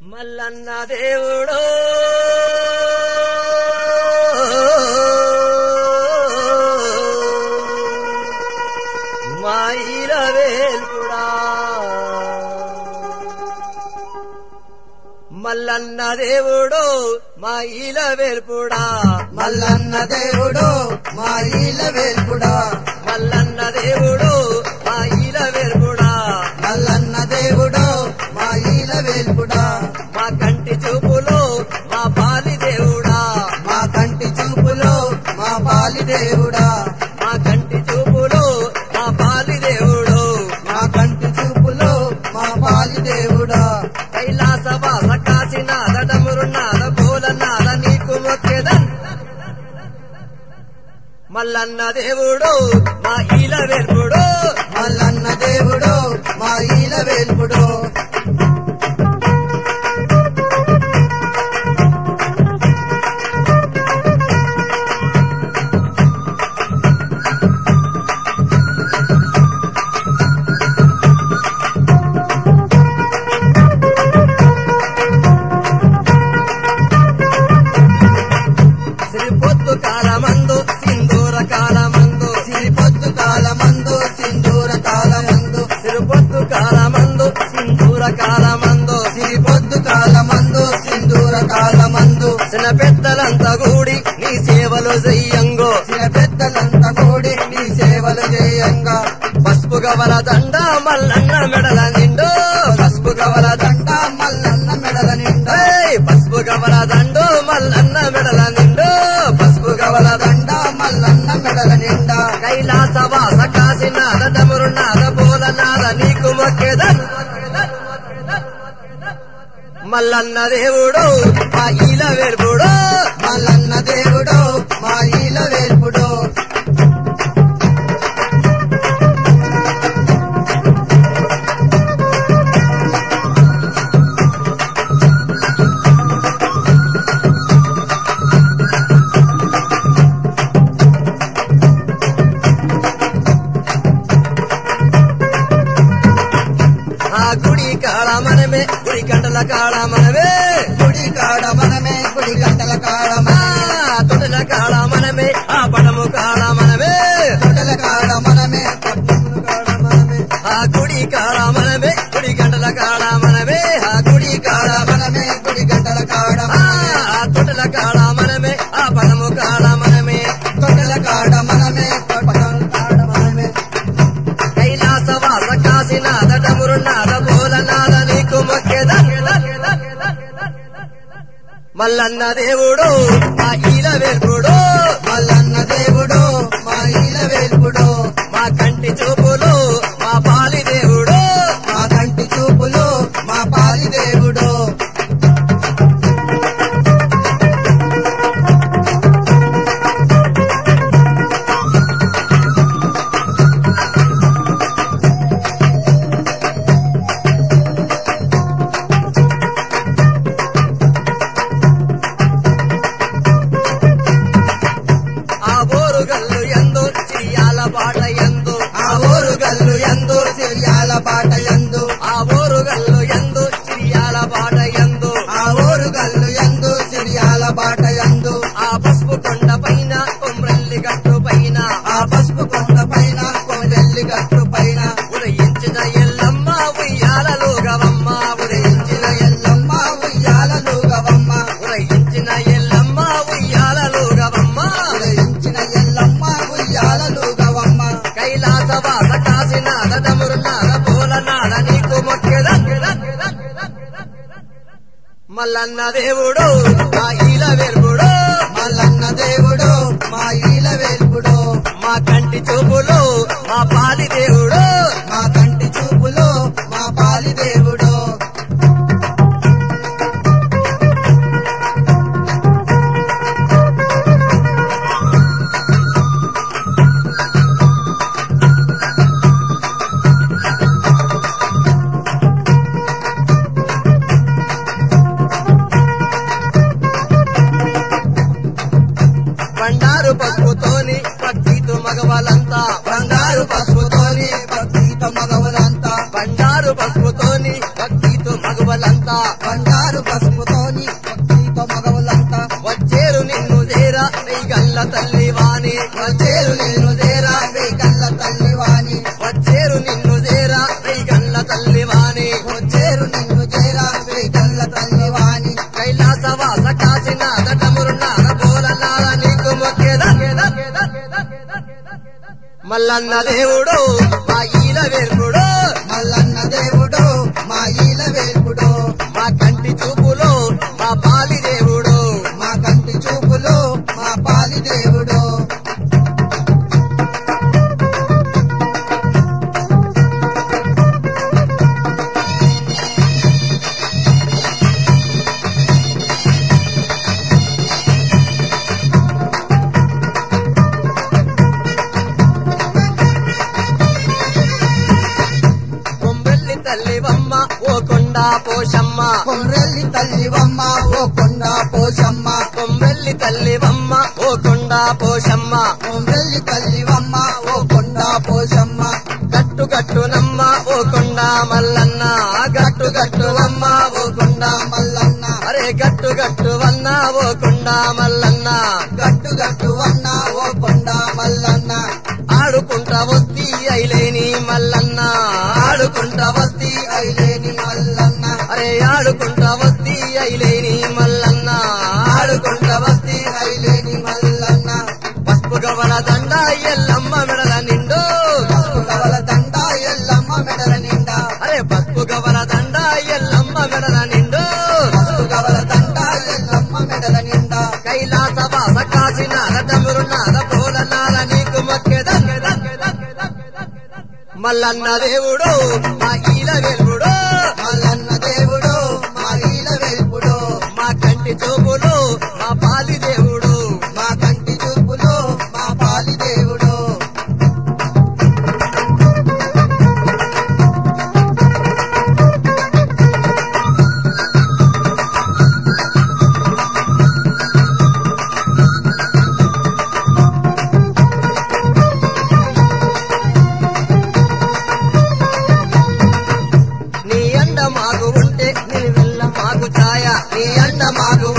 మల్లన్న దేవుడు మాయిల వేల్పుడా మల్లన్న దేవుడు మాయిల వేల్పుడా మల్లన్న దేవుడు మా ఈల వేల్పుడా మల్లన్న దేవుడు మాయిల వేల్పుడా మల్లన్న దేవుడు మా ఈల వేల్పుడా మా కంటి చూపులో మా పాలి దేవుడా మా కంటి చూపులో మా పాలి దేవుడా మా కంటి చూపులో మా పాలి దేవుడు మా కంటి చూపులో మా పాలి దేవుడా కైలాస వాస కాశీనాథ డమురునాథ భోలనాథ నీకు మొక్కేదన్ మల్లన్న దేవుడు మా ఈల వెల్పుడు మల్లన్న దేవుడు మా ఈల వేల్పుడు శ్రీ పొద్దు కాలమందు సింధూర కాలమందు సిరి పొద్దు కాలమందు సింధూర కాలమందు శ్రీ పొద్దు కాలమందు సింధూర కాలమందు సిరి పొద్దు కాలమందు సింధూర కాలమందు చిన్న పెద్దలంతా కూడి నీ సేవలు చెయ్యంగో చిన్న పెద్దలంతా కూడి నీ సేవలు చేయంగా పసుపు గవల దండ మల్లన్న మెడల నిండు పసుపు గవల దండ దండ మల్లన్న మెడల నిండా ఏయ్! పసుపు గవల దండు మల్లన్న మెడల నిండు పసుపు గవల దండ దండ మల్లన్న మెడల నిండా కైలాస వాస కాశీనాథ డమురునాథ బోలనాథ నీకు మొక్కేదన్ మల్లన్న దేవుడు మా ఈల వెర్పుడు మల్లన్న దేవుడు మా ఈల వేల్పుడు ఆ గుడి కాడ మనమే గుడి గంటల కాడ మనమే గుడి కాడ మనమే గుడి గంటల కాడ ఆ తొడల కాడ మనమే ఆ పడము కాడ మనమే తొడల కాడ మనమే పట్టణముల కాడ మనమే ఆ గుడి కాడ మనమే గుడి గంటల కాడ మనమే ఆ గుడి కాడ మనమే గుడి గంటల కాడ ఆ ఆ తొడల కాడ మనమే ఆ పడము కాడ మనమే తొడల కాడ మనమే పట్టణముల కాడ మనమే కైలాస వాస కాశీనాథ డమురునాథ భోలనాథ నీకు మొక్కేదన్ మల్లన్న దేవుడు మా ఈల వేర్పుడు మల్లన్న దేవుడు మా ఈల వేల్పుడు మా కంటి చూపులు మా పాలి దేవుడు మా కంటి చూపులు మా పాలి దేవుడు ఆ ఊరు గల్లు ఎందు చిరియాల బాట ఎందు ఆ ఊరు గల్లు ఎందు సిరియాల పాట ఎందు ఆ ఊరు గల్లు ఎందు చిరియాల బాట ఎందు ఆ ఊరు గల్లు ఎందు సిరియాల బాట ఎందు ఆ పసుపు కొండ పైన కొమ్రెల్లి గట్టు పైన ఆ పసుపు కొండ పైన కొండెల్లి గట్టు పైన ఉదయించిన ఎల్లమ్మ ఉయ్యాలలో గవమ్మ ఉదయించిన ఎల్లమ్మ ఉయ్యాలలు గవమ్మ ఉదయించిన ఎల్లమ్మ ఉయ్యాలలో గవమ్మ ఉదయించిన ఎల్లమ్మ ఉయ్యాలలు గవమ్మ కైలాస వాస కాశీనాథ డమురునాథ భోలనాథ నీకు మొక్కేదన్ మల్లన్న దేవుడు మా ఈల వెలుగుడు మల్లన్న దేవుడు మా ఈల వేల్పుడు మా కంటి చూపులు మా పాలి దేవుడు మా కంటి చూపులు మా పాలి దేవుడు బండారు పసుపుతోని భక్తితో మగవాళ్ళంతా బంగారు పసుపుతోని భక్తితో మగవలంతా బండారు పసుపుతోని భక్తితో మగవాళ్ళంతా మగవులంతా బండారు పసుపుతోని భక్తితో మగవులంతా వచ్చేరు నిన్ను చేరా నీ గల్ల తల్లి వాణి వచ్చేరు నిన్ను చేరా కళ్ళ తల్లి వాణి వచ్చేరు నిన్ను చేరా నీ గల్ల తల్లి వాణి వచ్చేరు నిన్ను చేరా కళ్ళ తల్లి వాణి కైలాసవాస కాశీనాథ డమురునాథ బోలనాథ నీకు మొక్కేదా మల్లన్న దేవుడు మా ఈల వేర్పుడు మల్లన్న దేవుడు మా ఈల వేల్పుడు మా కంటి చూపులో మా పాలి దేవుడు మా కంటి చూపులు మా పాలి దేవుడు కొంబెల్లి తల్లివమ్మ ఓ కొండా పోషమ్మ కొమ్రెల్లి తల్లివమ్మ ఓ కొండ పోషమ్మ కొంబెల్లి తల్లివమ్మ ఓ కొండా పోషమ్మ కొమ్రెల్లి తల్లివమ్మ ఓ కొండ పోషమ్మ గట్టు గట్టునమ్మ ఓ కొండా మల్లన్న గట్టు గట్టువమ్మ ఓ కొండా మల్లన్న అరే గట్టు గట్టు వన్న ఓ కొండా మల్లన్న గట్టు గట్టు వన్న ఓ కొండ మల్లన్న ఆడుకుంటా వస్తి ఐలేని మల్లన్న ఆడుకుంటా వస్తి ఐలేని మల్లన్న అరే ఆడుకుంటా వస్తి ఐలేని మల్లన్న ఆడుకుంటా వస్తి ఐలేని మల్లన్న పసుపు గవల దండ ఎల్లమ్మ మెడల నిండు పసుపు కవల దండ ఎల్లమ్మ మెడల నిండా అరే పసుపు గవల దండ ఎల్లమ్మ మెడల నిండు పసుపు కవల దండ ఎల్లమ్మ మెడల నిండా కైలాస వాస కాసిన రటమురు నాద పోలనాద నీకు మొక్కేదా మల్లన్న దేవుడు మా ఈల వెల్పుడు మల్లన్న దేవుడు మా ఈల వెల్పుడు మా కంటి చూపులు మా పాలి దేవుడు మా కంటి చూపులు మా పాలి దేవుడు నీ అండ మాకు ఉంటే నీ వెళ్ళ మాకు ఛాయ నీ అండ మాకు